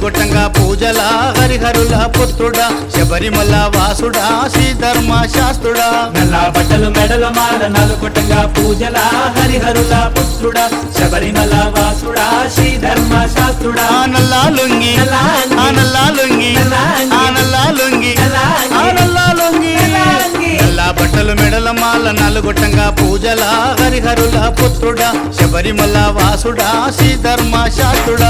నలుగొట్టంగా పూజల హరిహరుల పుత్రుడా శబరిమల వాసుడా శ్రీధర్మ శాస్త్రుడా నల్ల బట్టలు మెడల మాల నలుగుటంగా పూజల హరిహరుల పుత్రుడా శబరిమల వాసుడా శ్రీ ధర్మ శాస్త్రుడా ఆ నల్లా లొంగి నల్లా అంగి. ఆ నల్లా లొంగి నల్లా అంగి. ఆ నల్లా లొంగి నల్లా అంగి. ఆ నల్లా లొంగి నల్లా అంగి. నల్లా బట్టలు మెడల మాల నలుగొట్టంగా పూజల హరిహరుల పుత్రుడా శబరిమల వాసుడా శ్రీధర్మ శాస్త్రుడా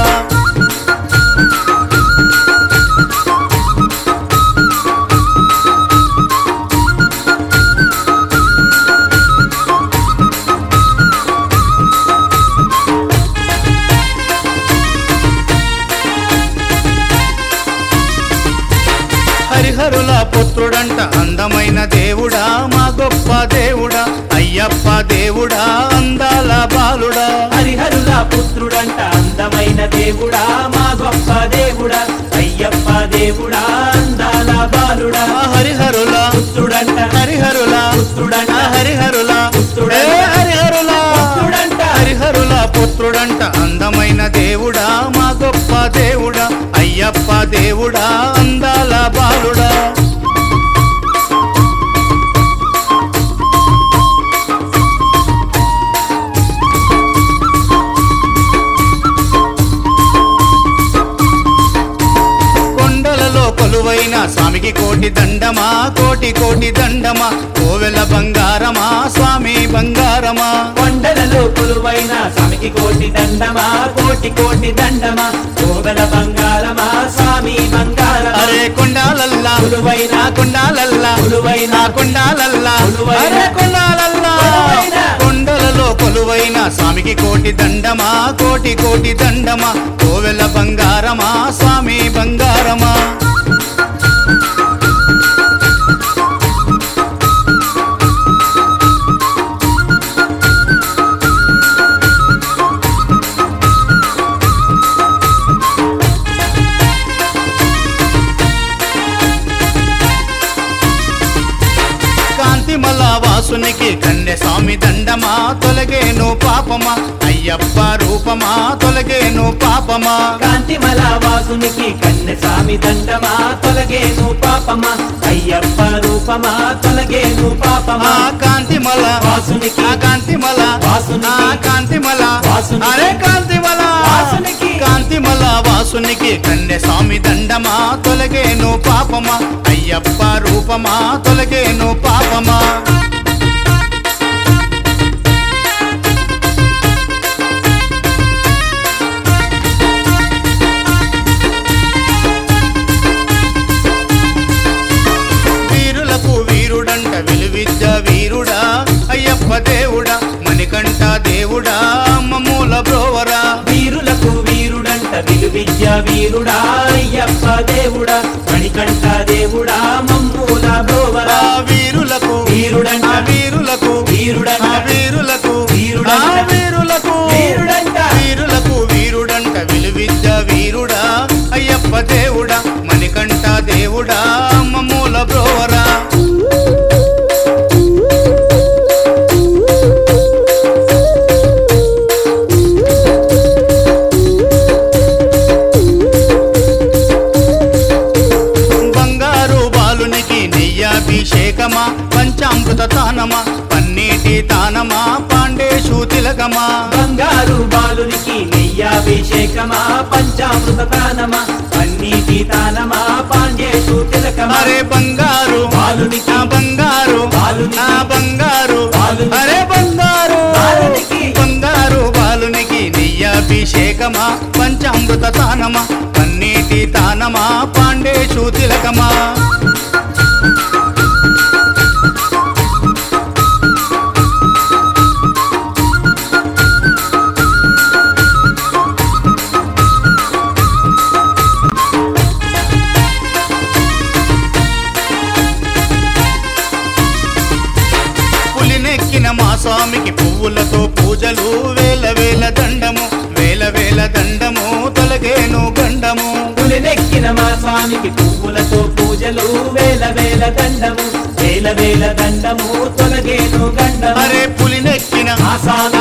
హరిహరుల పుత్రుడంట అందమైన దేవుడా మా గొప్ప దేవుడా అయ్యప్ప దేవుడా అందాల బాలుడా హరిహరుల పుత్రుడంట అందమైన దేవుడా మా గొప్ప దేవుడా అయ్యప్ప దేవుడా అందాల బాలుడా ఆ హరిహరుల పుత్రుడంట హరిహరుల పుత్రుడంట ఆ హరిహరుల పుత్రుడంట. ఏ హరిహరుల పుత్రుడంట. హరిహరుల పుత్రుడంట అందమైన దేవుడా మా గొప్ప దేవుడా అయ్యప్ప దేవుడా అందాల బాలుడా కొండలలో కొలువైన స్వామికి కోటి దండమా కోటి కోటి దండమా కోవెల బంగారమా స్వామి బంగారమా కొండలలో కొలువైన స్వామికి కోటి దండమా కోటి కోటి దండమా కోవెల బంగారమా స్వామి బంగారమా అరే కొండాలల్లా కొలువైన నా కొండాలల్లా కొలువైన నా కొండాలల్లా కొలువైన అరే కొండాలల్లా కొలువైన కొండలలో కొలువైన స్వామికి కోటి దండమా కోటి కోటి దండమా కోవెల బంగారమా స్వామి బంగారమా కాంతిమల వాసునికి కన్నె స్వామి దండమా తొలగేను పాపమా అయ్యప్ప రూపమా తొలగేను పాపమా కాంతిమల వాసునికి కన్నె స్వామి దండమా తొలగేను పాపమా అయ్యప్ప రూపమా తొలగేను పాపమా ఆ కాంతిమల వాసునికి ఆ కాంతిమల వాసునికి ఆ కాంతిమల వాసునికి అరే కాంతిమల వాసునికి కాంతిమల వాసునికి కన్నె స్వామి దండమా తొలగేను పాపమా అయ్యప్ప రూపమా తొలగేను పాపమా వీరులకు వీరుడంట విలువిద్య వీరుడా అయ్యప్ప దేవుడా మణికంఠ దేవుడా మమ్మూల బ్రోవరా వీరులకు వీరుడంట విలువిద్య వీరుడా అయ్యప్ప దేవుడా మణికంఠ దేవుడా మమ్మూల బ్రోవరా ఆ వీరులకు వీరుడంట. ఆ వీరులకు వీరుడంట. ఆ వీరులకు వీరుడంట. ఆ వీరులకు వీరుడంట. వీరులకు వీరుడంట విలువిద్య వీరుడా అయ్యప్ప దేవుడా మణికంఠ దేవుడా మమ్మూల బ్రోవరా బంగారు బాలునికి నెయ్యాభిషేకమా పంచామృత తానమా పన్నీటి తానమా పాండేశు తిలకమా బంగారు బాలునికి నెయ్యాభిషేకమా పంచామృత తానమా పన్నీటి తానమా పాండ్యేశు తిలకమా అరే బంగారు బాలునికి ఆ బంగారు బాలునికి ఆ బంగారు బాలునికి అరే బంగారు బాలునికి బంగారు బాలునికి నెయ్యాభిషేకమా పంచామృత తానమా పన్నీటి తానమా పాండేశు తిలకమా పులినెక్కిన మా స్వామికి పువ్వులతో పూజలు వేల వేల దండము వేల వేల దండము తొలగేను గండము పులినెక్కిన మా స్వామికి పువ్వులతో పూజలు వేల వేల దండము వేల వేల దండము తొలగేను గండము అరే పులినెక్కిన ఆ స్వామి